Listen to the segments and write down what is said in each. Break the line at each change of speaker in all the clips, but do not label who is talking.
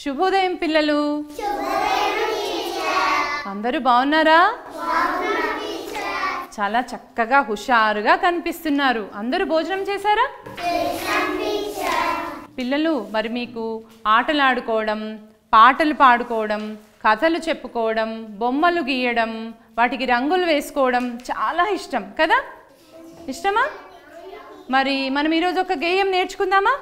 శుభోదయం పిల్లలు అందరూ బాగున్నారా చాలా చక్కగా హుషారుగా కనిపిస్తున్నారు అందరూ భోజనం చేశారా పిల్లలు మరి మీకు ఆటలు ఆడుకోవడం పాటలు పాడుకోవడం కథలు చెప్పుకోవడం బొమ్మలు గీయడం వాటికి రంగులు వేసుకోవడం చాలా ఇష్టం కదా ఇష్టమా మరి మనం ఈరోజు ఒక గేయం నేర్చుకుందామా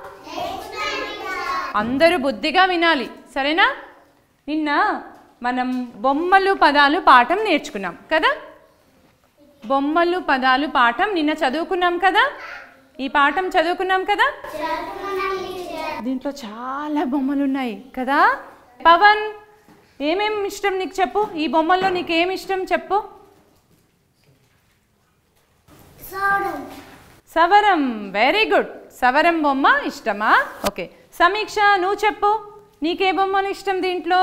అందరూ బుద్ధిగా వినాలి సరేనా నిన్న మనం బొమ్మలు పదాలు పాఠం నేర్చుకున్నాం కదా బొమ్మలు పదాలు పాఠం నిన్న చదువుకున్నాం కదా ఈ పాఠం చదువుకున్నాం కదా దీంట్లో చాలా బొమ్మలు ఉన్నాయి కదా పవన్ ఏమేం ఇష్టం నీకు చెప్పు ఈ బొమ్మల్లో నీకు ఏమి ఇష్టం చెప్పు సవరం వెరీ గుడ్ సవరం బొమ్మ ఇష్టమా ఓకే సమీక్ష నువ్వు చెప్పు నీకే బొమ్మలు ఇష్టం దీంట్లో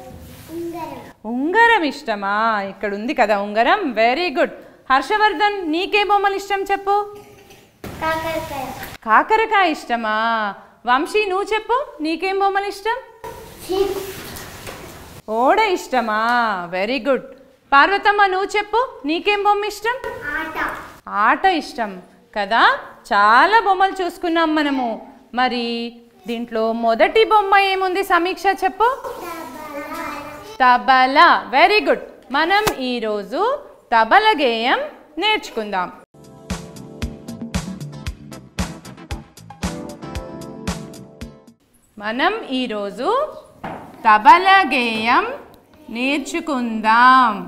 ఉంగరం ఇష్టమా ఇక్కడ ఉంది కదా ఉంగరం వెరీ గుడ్ హర్షవర్ధన్ నీకే బొమ్మలు ఇష్టం చెప్పు
కాకరకాయ
కాకరకాయ ఇష్టమా వంశీ నువ్వు చెప్పు నీకేం బొమ్మలు ఇష్టం ఓడ ఇష్టమా వెరీ గుడ్ పార్వతమ్మ నువ్వు చెప్పు నీకేం బొమ్మ ఇష్టం
ఆట
ఆట ఇష్టం కదా చాలా బొమ్మలు చూసుకున్నాం మనము మరి దీంట్లో మొదటి బొమ్మ ఏముంది సమీక్ష చెప్పు తబలా వెరీ గుడ్ మనం ఈరోజు తబల గేయం నేర్చుకుందాం మనం ఈరోజు తబల గేయం నేర్చుకుందాం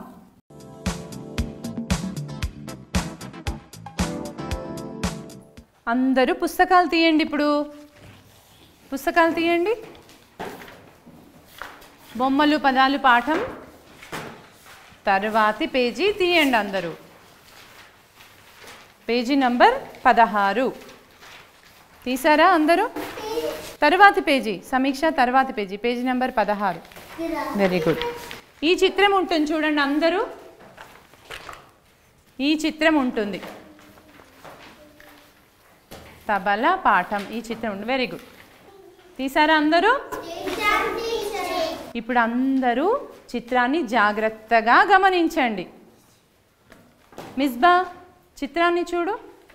అందరూ పుస్తకాలు తీయండి ఇప్పుడు పుస్తకాలు తీయండి బొమ్మలు పదాలు పాఠం తరువాతి పేజీ తీయండి అందరూ పేజీ నంబర్ పదహారు తీసారా అందరూ తరువాతి పేజీ సమీక్ష తరువాతి పేజీ పేజీ నంబర్ పదహారు వెరీ గుడ్ ఈ చిత్రం ఉంటుంది చూడండి అందరూ ఈ చిత్రం ఉంటుంది తబల పాఠం ఈ చిత్రం ఉంటుంది వెరీ గుడ్ తీసారా అందరూ ఇప్పుడు అందరూ చిత్రాన్ని జాగ్రత్తగా గమనించండి మిస్బా చిత్రాన్ని చూడు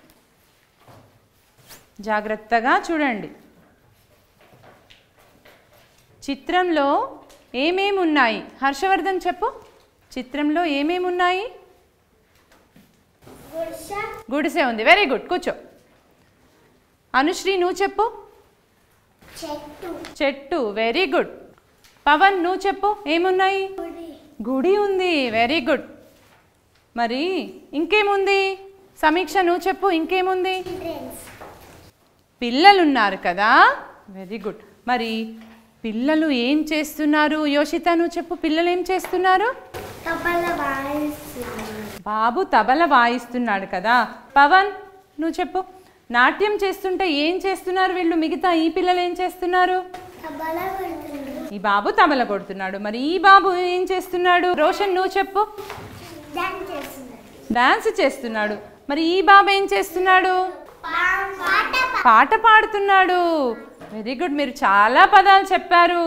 జాగ్రత్తగా చూడండి చిత్రంలో ఏమేమి ఉన్నాయి హర్షవర్ధన్ చెప్పు చిత్రంలో ఏమేమి ఉన్నాయి గుడిసె ఉంది వెరీ గుడ్ కూర్చో అనుశ్రీ నువ్వు చెప్పు
చెట్టు
చెట్టు వెరీ గుడ్ పవన్ నువ్వు చెప్పు ఏమున్నాయి గుడి ఉంది వెరీ గుడ్ మరి ఇంకేముంది సమీక్ష నువ్వు చెప్పు ఇంకేముంది
చిల్డ్రన్స్
పిల్లలు ఉన్నారు కదా వెరీ గుడ్ మరి పిల్లలు ఏం చేస్తున్నారు యోషిత నువ్వు చెప్పు పిల్లలు ఏం చేస్తున్నారు
తబల వాయిస్తున్నారు
బాబు తబల వాయిస్తున్నాడు కదా పవన్ నువ్వు చెప్పు నాట్యం చేస్తుంటే ఏం చేస్తున్నారు వీళ్ళు మిగతా ఈ పిల్లలు ఏం చేస్తున్నారు
తబల పెడుతున్నారు
ఈ బాబు తబల కొడుతున్నాడు మరి ఈ బాబు ఏం చేస్తున్నాడు రోషన్ నువ్వు చెప్పు
డాన్స్ చేస్తున్నారు
డాన్స్ చేస్తున్నాడు మరి ఈ బాబు ఏం చేస్తున్నాడు
పాట
పాట పాడుతున్నాడు వెరీ గుడ్ మీరు చాలా పదాలు చెప్పారు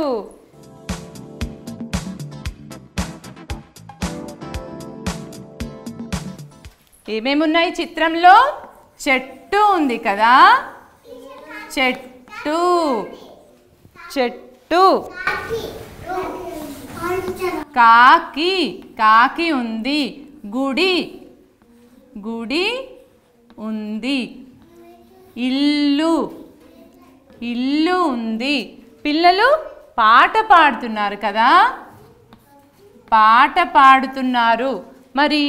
ఏమేమి ఉన్నాయి చిత్రంలో చెట్టు ఉంది కదా చెట్టు చెట్టు కాకి కాకి ఉంది గుడి గుడి ఉంది ఇల్లు ఇల్లు ఉంది పిల్లలు పాట పాడుతున్నారు కదా పాట పాడుతున్నారు మరి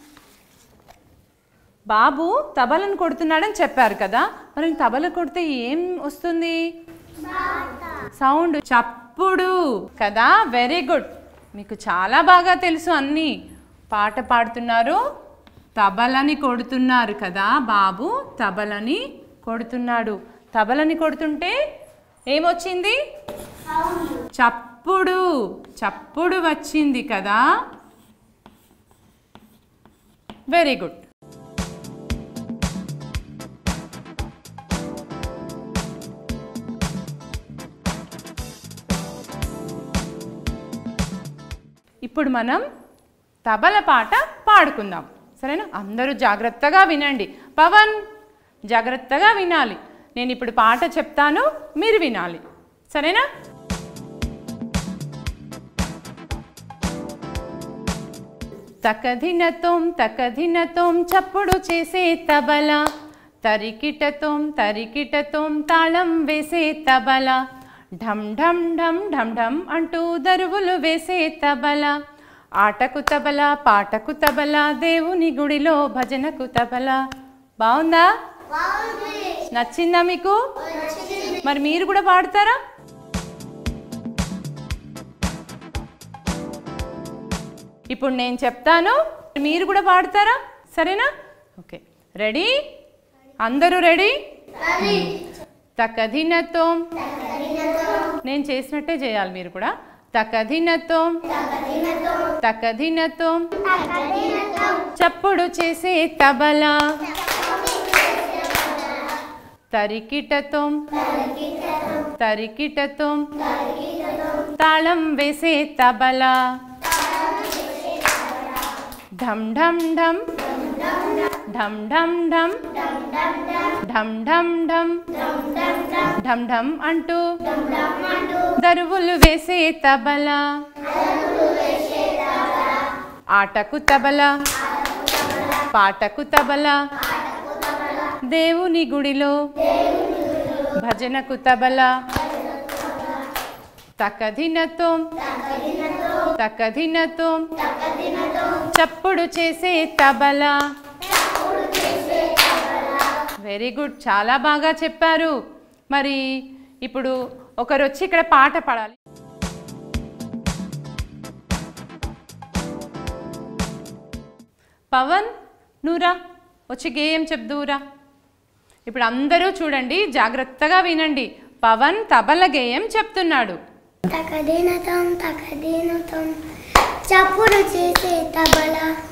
బాబు తబలను కొడుతున్నాడని చెప్పారు కదా మరి తబల కొడితే ఏం వస్తుంది సౌండ్ చప్పుడు కదా వెరీ గుడ్ మీకు చాలా బాగా తెలుసు అన్నీ పాట పాడుతున్నారు తబలని కొడుతున్నారు కదా బాబు తబలని కొడుతున్నాడు తబలని కొడుతుంటే ఏమొచ్చింది చప్పుడు చప్పుడు వచ్చింది కదా వెరీ గుడ్ ఇప్పుడు మనం తబల పాట పాడుకుందాం సరేనా అందరూ జాగ్రత్తగా వినండి పవన్ జాగ్రత్తగా వినాలి నేను ఇప్పుడు పాట చెప్తాను మీరు వినాలి సరేనా తకధినతోం తకధినతోం చప్పుడు చేసే తబల తరికిటతోం తరికిటతోం తాళం వేసే తబల ఢం ఢం ఢం ఢం ఢం అంటూ దరువులు వేసే తబల ఆటకు తబల పాటకు తబల దేవుని గుడిలో భజనకు తబల బాగుందా నచ్చిందా మీకు మరి మీరు కూడా పాడతారా ఇప్పుడు నేను చెప్తాను మీరు కూడా పాడతారా సరేనా ఓకే రెడీ అందరూ రెడీ తకధినతో నేను చేసినట్టే చేయాలి మీరు కూడా తకధినతో తకధినతో చప్పుడు చేసే తబలా తరికిటతో తరికిటతో తాళం వేసే తబలా ఢం ఢం ఢం ఢం ఢం ఢం ఢం ఢం ఢం ఢం ఢం అంటూ దరువులు వేసే తబల ఆటకు తబల పాటకు తబల దేవుని గుడిలో భజనకు తబల తకధినతో తకధినతో చప్పుడు చేసే తబల వెరీ గుడ్ చాలా బాగా చెప్పారు మరి ఇప్పుడు ఒకరు వచ్చి ఇక్కడ పాట పాడాలి పవన్ నువ్వురా వచ్చి గేయం చెప్దువురా ఇప్పుడు అందరూ చూడండి జాగ్రత్తగా వినండి పవన్ తబల గేయం చెప్తున్నాడు
తకదినతం తకదినతం చప్పుడు చేసే తబల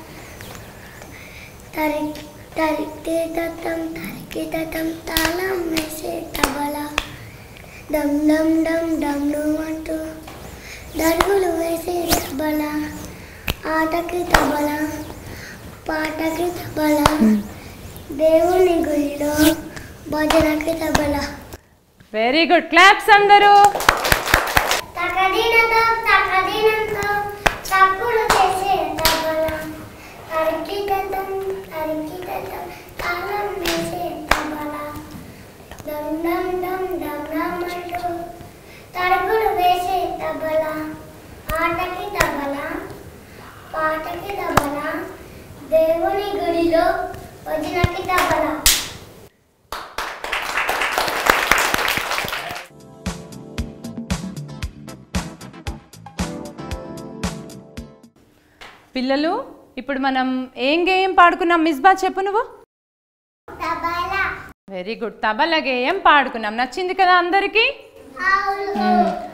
తరికి తరికి తతం తరికి తతం తాళం వేసే తబల డమ్ డమ్ డమ్ డమ్ డమ్ అంటూ దడుగులు వేసే తబల ఆటకి తబల పాటకి తబల దేవుని గుడిలో భజనకి తబల
వెరీ గుడ్ క్లాప్స్ అందరూ
తకదినతో తకదినంతో చప్పుడు చేసే తబల తరికిటతం తరికిటతం తాళం వేసే తబల డమ్ డమ్ డమ్ డమ్ డమ్ అంటూ తరుగులు వేసే తబల ఆటకి తబల పాటకి తబల దేవుని గుడిలో భజనకి తబల
పిల్లలు ఇప్పుడు మనం ఏం గేయం పాడుకున్నాం మిస్బా చెప్పు నువ్వు
తబల
వెరీ గుడ్ తబల గేయం పాడుకున్నాం నచ్చింది కదా అందరికీ
అవును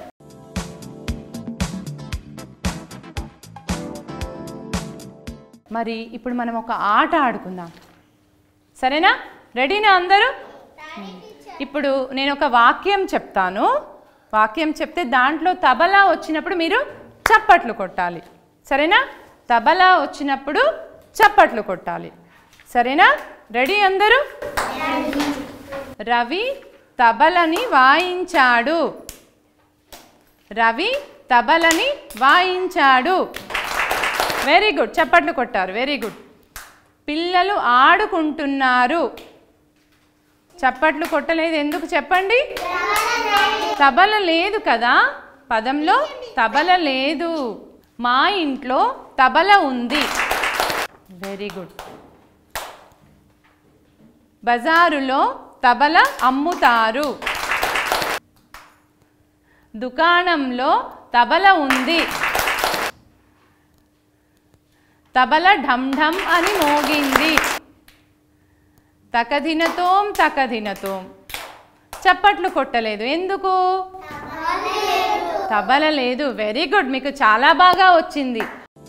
మరి ఇప్పుడు మనం ఒక ఆట ఆడుకుందాం సరేనా రెడీనా అందరూ ఇప్పుడు నేను ఒక వాక్యం చెప్తాను వాక్యం చెప్తే దాంట్లో తబలా వచ్చినప్పుడు మీరు చప్పట్లు కొట్టాలి సరేనా తబలా వచ్చినప్పుడు చప్పట్లు కొట్టాలి సరేనా రెడీ అందరూ రవి తబలని వాయించాడు రవి తబలని వాయించాడు వెరీ గుడ్ చప్పట్లు కొట్టారు వెరీ గుడ్ పిల్లలు ఆడుకుంటున్నారు చప్పట్లు కొట్టలేదు ఎందుకు చెప్పండి తబల లేదు కదా పదంలో తబల లేదు మా ఇంట్లో తబల ఉంది వెరీ గుడ్ బజారులో తబల అమ్ముతారు దుకాణంలో తబల ఉంది తబల ఢమ్ ఢమ్ అని మోగింది తకధినతోం తకధినతోం చప్పట్లు కొట్టలేదు ఎందుకు తబల లేదు వెరీ గుడ్ మీకు చాలా బాగా వచ్చింది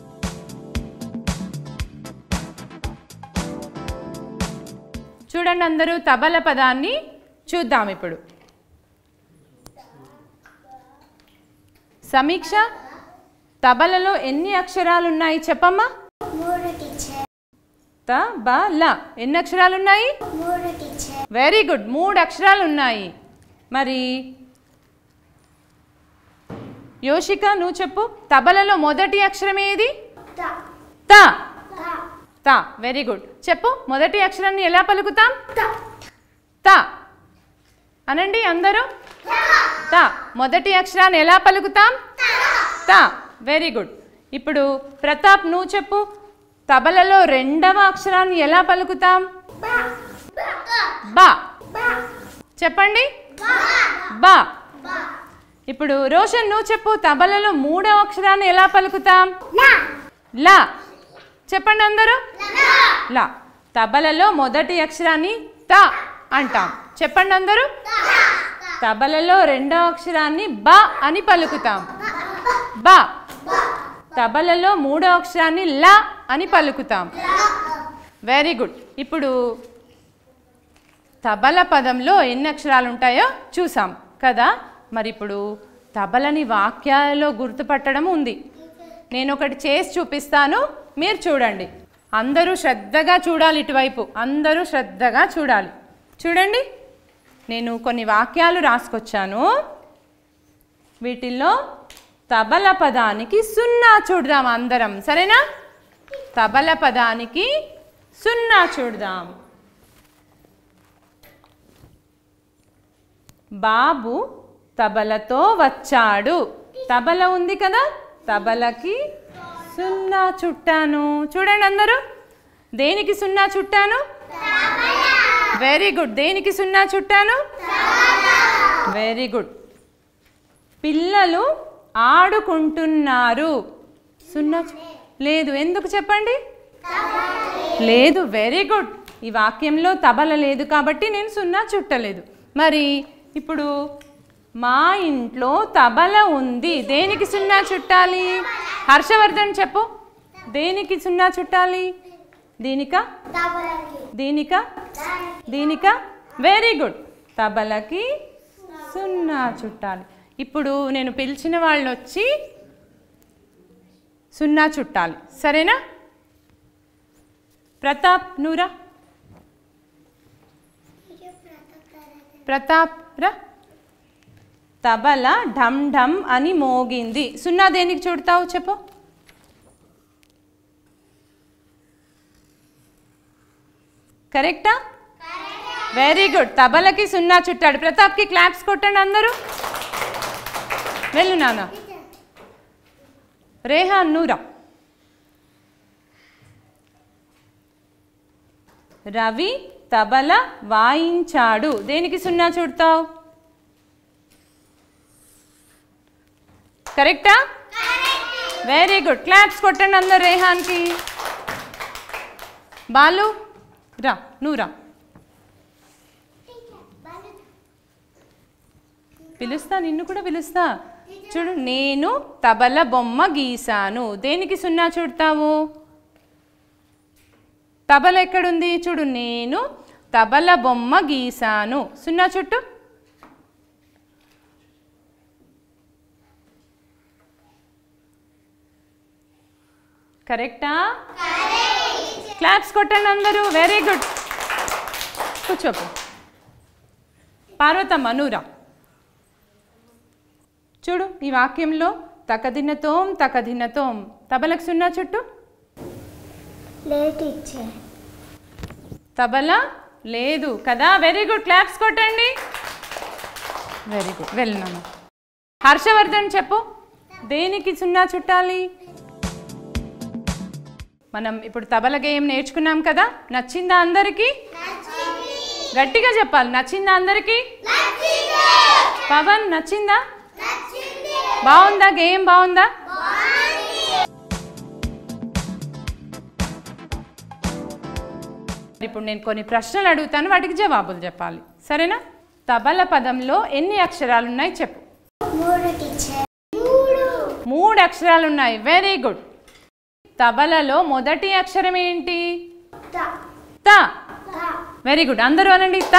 చూడండి అందరూ తబల పదాన్ని చూద్దాం ఇప్పుడు సమీక్ష తబలలో ఎన్ని అక్షరాలు ఉన్నాయి చెప్పమ్మా
మూడు టీచర్
త బ ల ఎన్ని అక్షరాలు ఉన్నాయి
మూడు టీచర్
వెరీ గుడ్ మూడు అక్షరాలు ఉన్నాయి మరి యోషిక నువ్వు చెప్పు తబలలో మొదటి అక్షరం ఏది
త
త
త
త వెరీ గుడ్ చెప్పు మొదటి అక్షరాన్ని ఎలా పలుకుతాం
త
త అనండి అందరూ త మొదటి అక్షరాన్ని ఎలా పలుకుతాం త వెరీ గుడ్ ఇప్పుడు ప్రతాప్ నువ్వు చెప్పు తబలలో రెండవ అక్షరాన్ని ఎలా పలుకుతాం
బ బ
బా
బ
చెప్పండి
బ
బా
బ
ఇప్పుడు రోషన్ నువ్వు చెప్పు తబలలో మూడవ అక్షరాన్ని ఎలా పలుకుతాం
లా
లా చెప్పండి అందరూ
లా
లా తబలలో మొదటి అక్షరాన్ని త అంటాం చెప్పండి అందరూ తబలలో రెండవ అక్షరాన్ని బ అని పలుకుతాం బ తబలలో మూడో అక్షరాన్ని ల అని పలుకుతాం వెరీ గుడ్ ఇప్పుడు తబల పదంలో ఎన్ని అక్షరాలు ఉంటాయో చూసాం కదా మరి ఇప్పుడు తబలని వాక్యాలలో గుర్తుపట్టడం ఉంది నేను ఒకటి చేసి చూపిస్తాను మీరు చూడండి అందరూ శ్రద్ధగా చూడాలి ఇటువైపు అందరూ శ్రద్ధగా చూడాలి చూడండి నేను కొన్ని వాక్యాలు రాసుకొచ్చాను వీటిల్లో తబల పదానికి సున్నా చూడదాం అందరం సరేనా తబల పదానికి సున్నా చూడదాం బాబు తబలతో వచ్చాడు తబల ఉంది కదా తబలకి సున్నా చుట్టాను చూడండి అందరూ దేనికి సున్నా చుట్టాను వెరీ గుడ్ దేనికి సున్నా చుట్టాను వెరీ గుడ్ పిల్లలు ఆడుకుంటున్నారు సున్నా చు- లేదు ఎందుకు చెప్పండి లేదు వెరీ గుడ్ ఈ వాక్యంలో తబల లేదు కాబట్టి నేను సున్నా చుట్టలేదు మరి ఇప్పుడు మా ఇంట్లో తబల ఉంది దేనికి సున్నా చుట్టాలి హర్షవర్ధన్ చెప్పు దేనికి సున్నా చుట్టాలి దీనిక
తబలకి
దీనిక దీనిక వెరీ గుడ్ తబలకి సున్నా చుట్టాలి ఇప్పుడు నేను పిలిచిన వాళ్ళు వచ్చి సున్నా చుట్టాలి సరేనా ప్రతాప్ నూరా ప్రతాప్ రా తబల ఢమ్ ఢమ్ అని మోగింది సున్నా దేనికి చుడతావు చెప్పు కరెక్టా వెరీ గుడ్ తబలకి సున్నా చుట్టాడు ప్రతాప్కి క్లాప్స్ కొట్టండి అందరూ వెళ్ళు నాన్న రేహాన్ నూరా రవి తబల వాయించాడు దేనికి సున్నా చుడతావు కరెక్టా వెరీ గుడ్ క్లాప్స్ కొట్టండి అందరు రేహాన్కి బాలు రా నువ్వు రా పిలుస్తా నిన్ను కూడా పిలుస్తా చూడు నేను తబల బొమ్మ గీసాను దేనికి సున్నా చుడతావు తబల ఎక్కడుంది చూడు నేను తబల బొమ్మ గీసాను సున్నా చుట్టు కరెక్టా క్లాప్స్ కొట్టండి అందరూ వెరీ గుడ్ కూర్చోపు పార్వతమ్మ నూరా చూడు ఈ వాక్యంలో తకదినతోం తకదినతోం తబలకు సున్నా చుట్టు
లేట్ ఇచ్చే
తబల లేదు కదా వెరీ గుడ్ క్లాప్స్ కొట్టండి వెరీ గుడ్ వెళ్ళినాను హర్షవర్ధన్ చెప్పు దేనికి సున్నా చుట్టాలి మనం ఇప్పుడు తబల గేయం నేర్చుకున్నాం కదా నచ్చిందా అందరికీ గట్టిగా చెప్పాలి నచ్చిందా అందరికీ పవన్ నచ్చిందా బాగుందా గేయం బాగుందా ఇప్పుడు నేను కొన్ని ప్రశ్నలు అడుగుతాను వాటికి జవాబులు చెప్పాలి సరేనా తబల పదంలో ఎన్ని అక్షరాలు ఉన్నాయి చెప్పు
మూడు టీచర్ మూడు
మూడు అక్షరాలు ఉన్నాయి వెరీ గుడ్ తబలలో మొదటి అక్షరం ఏంటి
త
త
త
వెరీ గుడ్ అందరూ అనండి త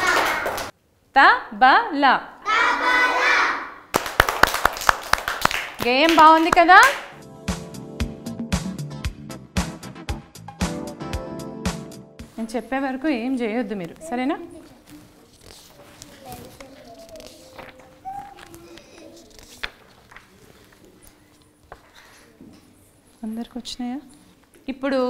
త బ ల గేయం బాగుంది కదా నేను చెప్పే వరకు ఏం చేయొద్దు మీరు సరేనా అందరికి వచ్చినాయా ఇప్పుడు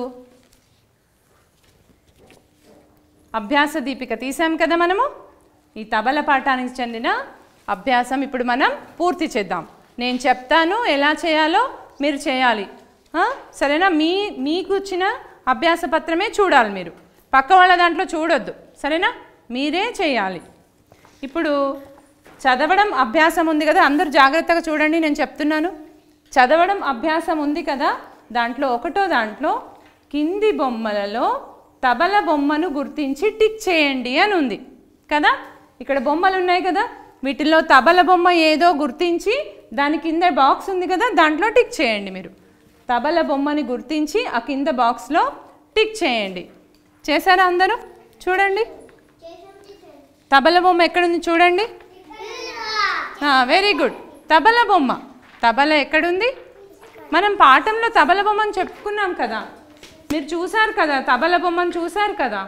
అభ్యాస దీపిక తీసాం కదా మనము ఈ తబల పాఠానికి చెందిన అభ్యాసం ఇప్పుడు మనం పూర్తి చేద్దాం నేను చెప్తాను ఎలా చేయాలో మీరు చేయాలి ఆ? సరేనా మీ మీకు ఇచ్చిన అభ్యాస పత్రమే చూడాలి మీరు పక్క వాళ్ళ దాంట్లో చూడొద్దు సరేనా మీరే చేయాలి ఇప్పుడు చదవడం అభ్యాసం ఉంది కదా అందరూ జాగ్రత్తగా చూడండి నేను చెప్తున్నాను చదవడం అభ్యాసం ఉంది కదా దాంట్లో ఒకటో దాంట్లో కింది బొమ్మలలో తబల బొమ్మను గుర్తించి టిక్ చేయండి అని ఉంది కదా ఇక్కడ బొమ్మలు ఉన్నాయి కదా వీటిల్లో తబల బొమ్మ ఏదో గుర్తించి దాని కింద బాక్స్ ఉంది కదా దాంట్లో టిక్ చేయండి మీరు తబల బొమ్మని గుర్తించి ఆ కింద బాక్స్లో టిక్ చేయండి చేశారా అందరూ చూడండి తబల బొమ్మ ఎక్కడుంది చూడండి వెరీ గుడ్ తబల బొమ్మ తబల ఎక్కడుంది మనం పాఠంలో తబల బొమ్మని చెప్పుకున్నాం కదా మీరు చూసారు కదా తబల బొమ్మను చూసారు కదా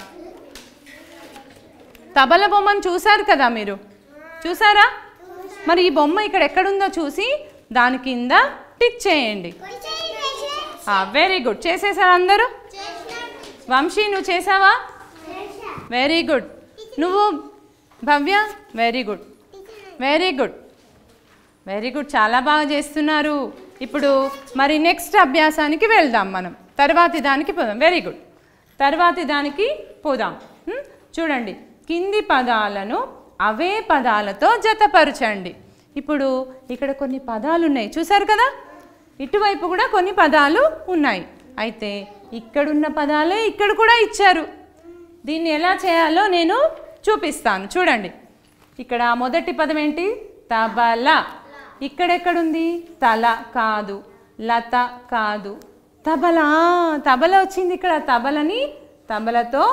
తబల బొమ్మను చూసారు కదా మీరు చూసారా మరి ఈ బొమ్మ ఇక్కడ ఎక్కడుందో చూసి దాని కింద టిక్ చేయండి వెరీ గుడ్ చేసేసారా అందరూ వంశీ నువ్వు చేసావా వెరీ గుడ్ నువ్వు Bhavya very good very good very good చాలా బాగా చేస్తున్నారు ఇప్పుడు మరి నెక్స్ట్ అభ్యాసానికి వెళ్దాం మనం తర్వాతి దానికి పోదాం వెరీ గుడ్ తర్వాతి దానికి పోదాం హ్మ్? చూడండి కింది పదాలను అవే పదాలతో జతపరచండి ఇప్పుడు ఇక్కడ కొన్ని పదాలు ఉన్నాయి చూసారు కదా ఇటువైపు కూడా కొన్ని పదాలు ఉన్నాయి అయితే ఇక్కడున్న పదాలే ఇక్కడ కూడా ఇచ్చారు దీన్ని ఎలా చేయాలో నేను చూపిస్తాను చూడండి ఇక్కడ మొదటి పదం ఏంటి తబల ఇక్కడెక్కడుంది తల కాదు లత కాదు తబల ఆ, తబల వచ్చింది ఇక్కడ తబలని తబలతో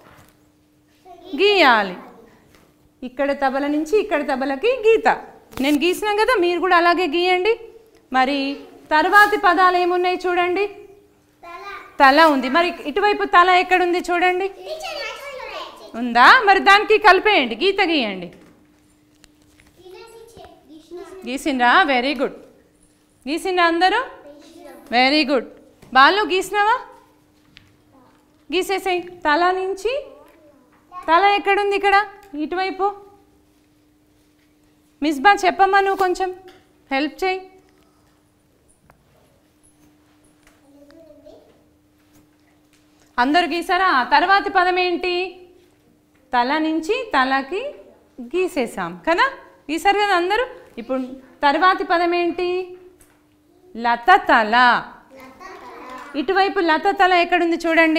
గీయాలి ఇక్కడ తబల నుంచి ఇక్కడ తబలకి గీత నేను గీసినా కదా మీరు కూడా అలాగే గీయండి మరి తర్వాతి పదాలు ఏమున్నాయి చూడండి తల ఉంది మరి ఇటువైపు తల ఎక్కడుంది చూడండి ఉందా మరి దానికి కలిపేయండి గీత గీయండి గీసిండ్రా వెరీ గుడ్ గీసిండ్రా అందరూ వెరీ గుడ్ బాలు గీసినావా గీసేసాయి తల నుంచి తల ఎక్కడుంది ఇక్కడ ఇటువైపు మిస్బా చెప్పమ్మా నువ్వు కొంచెం హెల్ప్ చేయి అందరు గీసారా తర్వాతి పదం ఏంటి తల నుంచి తలకి గీసేసాం కదా గీసారు కదా అందరూ ఇప్పుడు తర్వాతి పదం ఏంటి లత తల ఇటువైపు లత తల ఎక్కడుంది చూడండి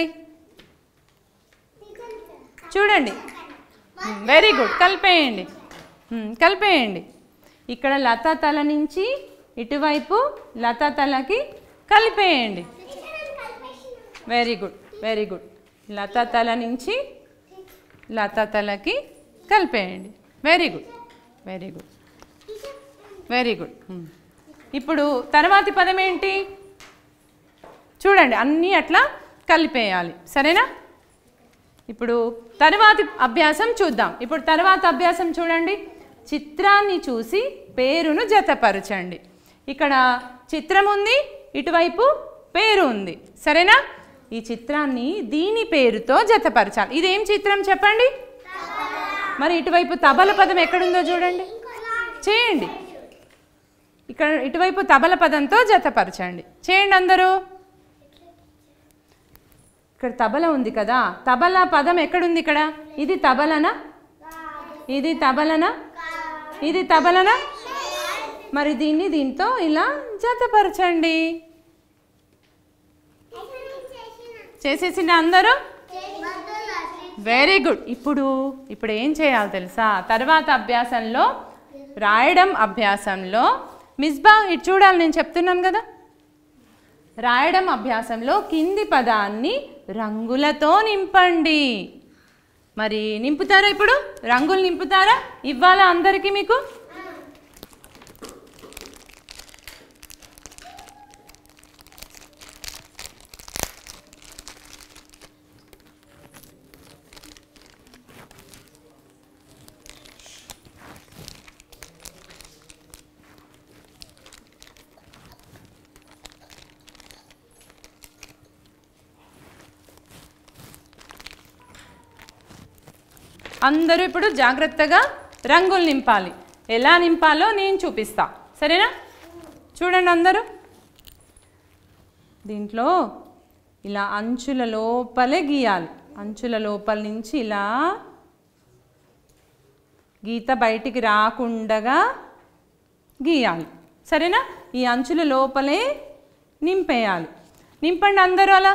చూడండి వెరీ గుడ్ కలిపేయండి మ్మ్, కలిపేయండి ఇక్కడ లత తల నుంచి ఇటువైపు లత తలకి కలిపేయండి very good very good Latha తల నుంచి లత తలకి కలిపేయండి very good very good very good మ్మ్. ఇప్పుడు తర్వాతి పదం ఏంటి చూడండి అన్నీ అట్లా కలిపేయాలి సరేనా ఇప్పుడు తర్వాతి అభ్యాసం చూద్దాం ఇప్పుడు తర్వాత అభ్యాసం చూడండి చిత్రాన్ని చూసి పేరును జతపరచండి ఇక్కడ చిత్రం ఉంది ఇటువైపు పేరు ఉంది సరేనా ఈ చిత్రాన్ని దీని పేరుతో జతపరచాలి ఇదేం చిత్రం చెప్పండి మరి ఇటువైపు తబల పదం ఎక్కడుందో చూడండి చేయండి ఇక్కడ ఇటువైపు తబల పదంతో జతపరచండి చేయండి అందరూ ఇక్కడ తబల ఉంది కదా తబల పదం ఎక్కడుంది ఇక్కడ ఇది తబలనా ఇది తబలనా ఇది తబలనా మరి దీన్ని దీంతో ఇలా జతపరచండి చేసేసింది అందరూ వెరీ గుడ్ ఇప్పుడు ఇప్పుడు ఏం చేయాలి తెలుసా తర్వాత అభ్యాసంలో రాయడం అభ్యాసంలో మిస్బా ఇటు చూడాలి నేను చెప్తున్నాను కదా రాయడం అభ్యాసంలో కింది పదాన్ని రంగులతో నింపండి మరి నింపుతారా ఇప్పుడు రంగులు నింపుతారా ఇవ్వాలా అందరికీ మీకు అందరూ ఇప్పుడు జాగ్రత్తగా రంగులు నింపాలి ఎలా నింపాలో నేను చూపిస్తా సరేనా చూడండి అందరూ దీంట్లో ఇలా అంచుల లోపలే గీయాలి అంచుల లోపల నుంచి ఇలా గీత బయటికి రాకుండగా గీయాలి సరేనా ఈ అంచుల లోపలే నింపేయాలి నింపండి అందరూ అలా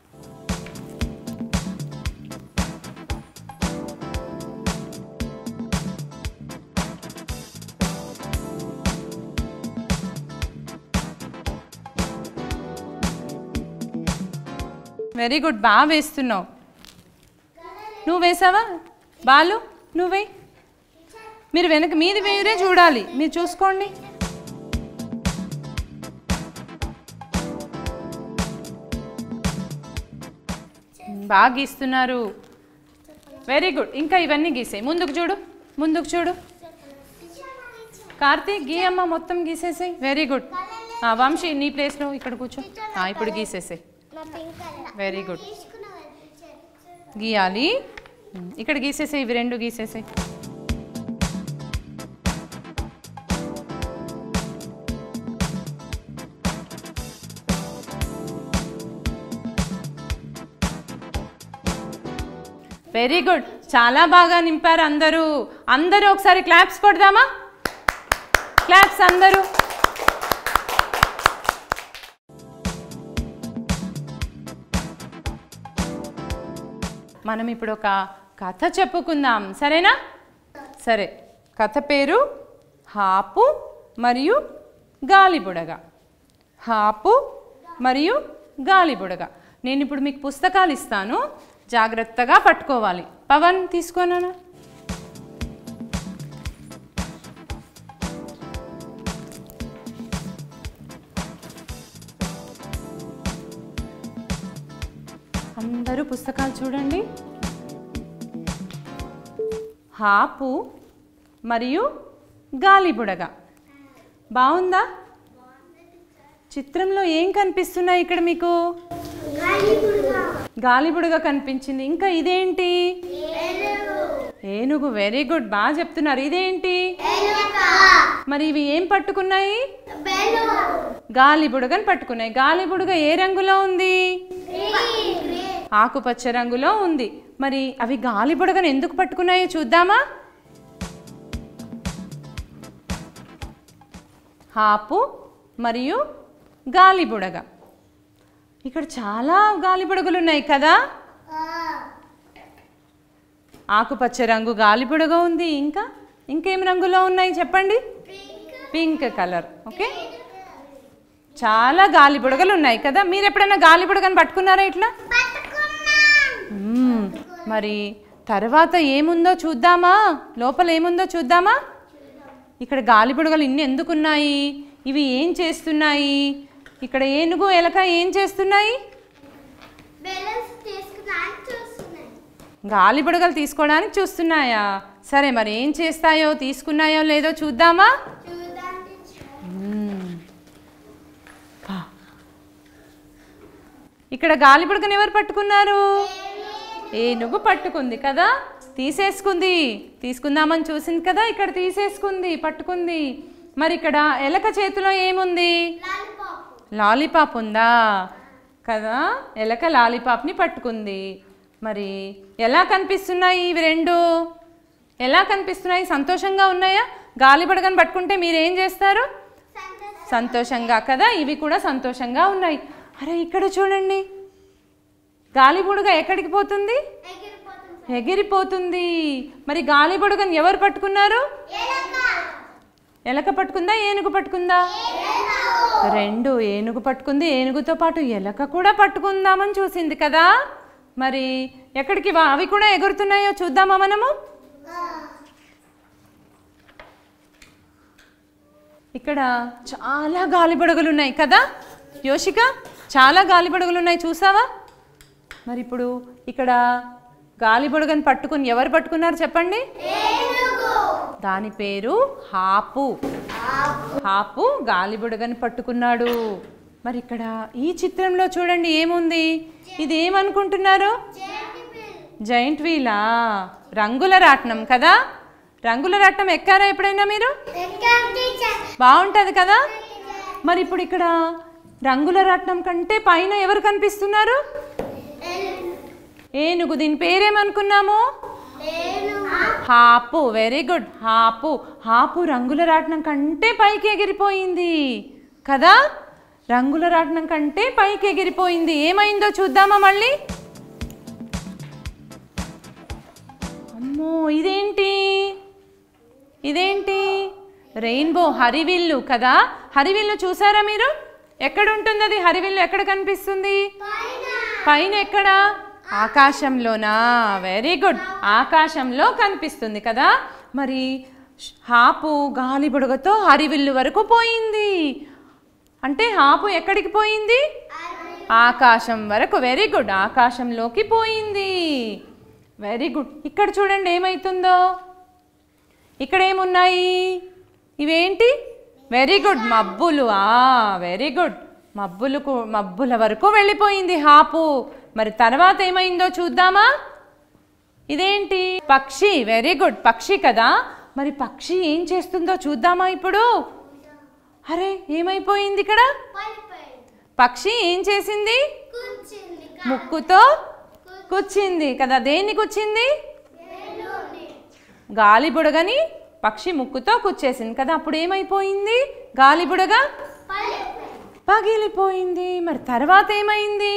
వెరీ గుడ్ బాగా వేస్తున్నావు నువ్వు వేసావా బాలు నువ్వు వేయి మీరు వెనక మీది వేరే చూడాలి మీరు చూసుకోండి బాగా గీస్తున్నారు వెరీ గుడ్ ఇంకా ఇవన్నీ గీసాయి ముందుకు చూడు ముందుకు చూడు కార్తీక్ గీయమ్మ మొత్తం గీసేసాయి వెరీ గుడ్ వంశీ నీ ప్లేస్లో ఇక్కడ కూర్చో ఆ, ఇప్పుడు గీసేసాయి
నా పింక్ కలర్
వెరీ గుడ్
తీసుకున్నావా టీచర్
గీయాలి ఉమ్, ఇక్కడ గీసేసాయి ఇవి రెండు గీసేసాయి వెరీ గుడ్ చాలా బాగా నింపారు అందరూ అందరూ ఒకసారి క్లాప్స్ కొడదామా క్లాప్స్ అందరూ మనం ఇప్పుడు ఒక కథ చెప్పుకుందాం సరేనా సరే కథ పేరు హాపు మరియు గాలిబుడగ హాపు మరియు గాలిబుడగ నేను ఇప్పుడు మీకు పుస్తకాలు ఇస్తాను జాగ్రత్తగా పట్టుకోవాలి పవన్ తీసుకోనా అందరూ పుస్తకాలు చూడండి హాపు మరియు గాలిబుడగ బాగుందా చిత్రంలో ఏం కనిపిస్తున్నాయి ఇక్కడ మీకు గాలిబుడగ కనిపించింది ఇంకా ఇదేంటి ఏనుగు వెరీ గుడ్ బాగా చెప్తున్నారు ఇదేంటి మరి ఇవి ఏం పట్టుకున్నాయి గాలిబుడగని పట్టుకున్నాయి గాలిబుడగ ఏ రంగులో ఉంది ఆకుపచ్చ రంగులో ఉంది మరి అవి గాలిబుడగను ఎందుకు పట్టుకున్నాయో చూద్దామా హాపు మరియు గాలిబుడగ ఇక్కడ చాలా గాలిబుడగలు ఉన్నాయి కదా ఆకుపచ్చ రంగు గాలిబుడగ ఉంది ఇంకా ఇంకేం రంగులో ఉన్నాయి చెప్పండి పింక్ కలర్ ఓకే చాలా గాలిబుడగలు ఉన్నాయి కదా మీరు ఎప్పుడైనా గాలిబుడగని పట్టుకున్నారా ఇట్లా మ్మ్. మరి తర్వాత ఏముందో చూద్దామా లోపల ఏముందో చూద్దామా ఇక్కడ గాలిబుడగలు ఇన్ని ఎందుకున్నాయి ఇవి ఏం చేస్తున్నాయి ఇక్కడ ఏనుగు ఎలక ఏం చేస్తున్నాయి
బెలూన్స్ తీసుకున్నాను చూస్తున్నాను
గాలిబుడగలు తీసుకోవడానికి చూస్తున్నాయా సరే మరి ఏం చేస్తాయో తీసుకున్నాయో లేదో చూద్దామా
చూద్దాం టీచర్
మ్మ్. ఆ. ఇక్కడ గాలిబుడగను ఎవరు పట్టుకున్నారు ఏనుగు పట్టుకుంది కదా తీసేసుకుంది తీసుకుందామని చూసింది కదా ఇక్కడ తీసేసుకుంది పట్టుకుంది మరి ఇక్కడ ఎలక చేతిలో ఏముంది
లాలిపాప్
లాలీపాప్ ఉందా కదా ఎలక లాలీపాప్ని పట్టుకుంది మరి ఎలా కనిపిస్తున్నాయి ఇవి రెండు ఎలా కనిపిస్తున్నాయి సంతోషంగా ఉన్నాయా గాలిబడగని పట్టుకుంటే మీరు ఏం చేస్తారు సంతోషంగా కదా ఇవి కూడా సంతోషంగా ఉన్నాయి అరే ఇక్కడ చూడండి గాలిబుడగ ఎక్కడికి పోతుంది
ఎగిరిపోతుంది
ఎగిరిపోతుంది మరి గాలిబుడగని ఎవరు పట్టుకున్నారు
ఎలక
ఎలక పట్టుకుందా ఏనుగు పట్టుకుందా రెండు ఏనుగు పట్టుకుంది ఏనుగుతో పాటు ఎలక కూడా పట్టుకుందామని చూసింది కదా మరి ఎక్కడికి వా- అవి కూడా ఎగురుతున్నాయో చూద్దామా మనము ఇక్కడ చాలా గాలిబడగలు ఉన్నాయి కదా యోషిక చాలా గాలిబడగలు ఉన్నాయి చూసావా మరి ఇప్పుడు ఇక్కడ గాలిబుడగని పట్టుకుని ఎవరు పట్టుకున్నారు చెప్పండి దాని పేరు హాపు హాపు గాలిబుడగని పట్టుకున్నాడు మరి ఇక్కడ ఈ చిత్రంలో చూడండి ఏముంది ఇది ఏమనుకుంటున్నారు జైంట్ వీలా రంగుల రాట్నం కదా రంగుల రాట్నం ఎక్కారా ఎప్పుడైనా మీరు బాగుంటుంది కదా మరి ఇప్పుడు ఇక్కడ రంగుల రాట్నం కంటే పైన ఎవరు కనిపిస్తున్నారు ఏనుగు దీని పేరేమనుకున్నాము హాపు వెరీ గుడ్ హాపు హాపు రంగుల రాట్నం కంటే పైకి ఎగిరిపోయింది కదా రంగుల రాట్నం కంటే పైకి ఎగిరిపోయింది ఏమైందో చూద్దామా మళ్ళీ అమ్మో ఇదేంటి ఇదేంటి రెయిన్బో హరివిల్లు కదా హరివిల్లు చూసారా మీరు ఎక్కడ ఉంటుంది అది హరివిల్లు ఎక్కడ కనిపిస్తుంది పైన ఎక్కడ ఆకాశంలోనా వెరీ గుడ్ ఆకాశంలో కనిపిస్తుంది కదా మరి ష్- హాపు గాలి బుడగతో హరివిల్లు వరకు పోయింది అంటే హాపు ఎక్కడికి పోయింది ఆకాశం వరకు వెరీ గుడ్ ఆకాశంలోకి పోయింది వెరీ గుడ్ ఇక్కడ చూడండి ఏమవుతుందో ఇక్కడ ఏమున్నాయి ఇవేంటి వెరీ గుడ్ మబ్బులు ఆ వెరీ గుడ్ మబ్బులకు మబ్బుల వరకు వెళ్ళిపోయింది హాపు మరి తర్వాత ఏమైందో చూద్దామా ఇదేంటి పక్షి వెరీ గుడ్ పక్షి కదా మరి పక్షి ఏం చేస్తుందో చూద్దామా ఇప్పుడు అరే ఏమైపోయింది ఇక్కడ పక్షి ఏం చేసింది ముక్కుతో కూర్చింది కదా దేన్ని కూర్చింది గాలి బుడగని పక్షి ముక్కుతో కూర్చేసింది కదా అప్పుడు ఏమైపోయింది గాలి బుడగ పగిలిపోయింది మరి తర్వాత ఏమైంది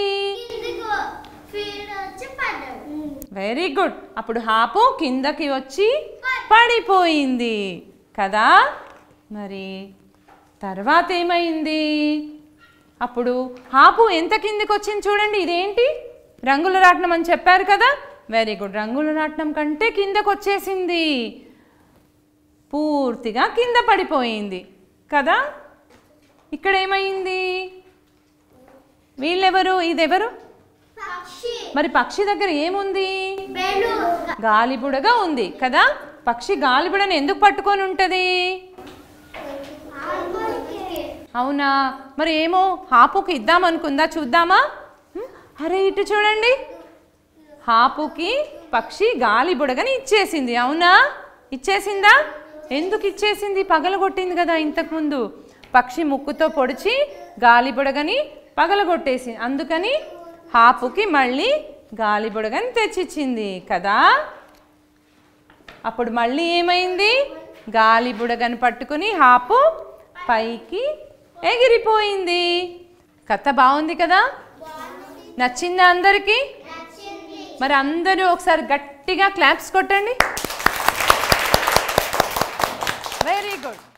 వెరీ గుడ్ అప్పుడు హాపు కిందకి వచ్చి పడిపోయింది కదా మరి తర్వాత ఏమైంది అప్పుడు హాపు ఎంత కిందకి వచ్చింది చూడండి ఇదేంటి రంగుల రాట్నం అని చెప్పారు కదా వెరీ గుడ్ రంగుల రాట్నం కంటే కిందకు వచ్చేసింది పూర్తిగా కింద పడిపోయింది కదా ఇక్కడ ఏమైంది వీళ్ళెవరు ఇదెవరు మరి పక్షి దగ్గర ఏముంది గాలిబుడగా ఉంది కదా పక్షి గాలిబుడని ఎందుకు పట్టుకొని ఉంటుంది అవునా మరి ఏమో హాపుకి ఇద్దామనుకుందా చూద్దామా హ్మ్? అరే ఇటు చూడండి హాపుకి పక్షి గాలి బుడగని ఇచ్చేసింది అవునా ఇచ్చేసిందా ఎందుకు ఇచ్చేసింది పగలగొట్టింది కదా ఇంతకుముందు పక్షి ముక్కుతో పొడిచి గాలి బుడగని పగలగొట్టేసి అందుకని హాపుకి మళ్ళీ గాలి బుడగని తెచ్చిచ్చింది కదా అప్పుడు మళ్ళీ ఏమైంది గాలి బుడగను పట్టుకుని హాపు పైకి ఎగిరిపోయింది కథ బాగుంది కదా నచ్చిందా అందరికీ మరి అందరూ ఒకసారి గట్టిగా క్లాప్స్ కొట్టండి వెరీ గుడ్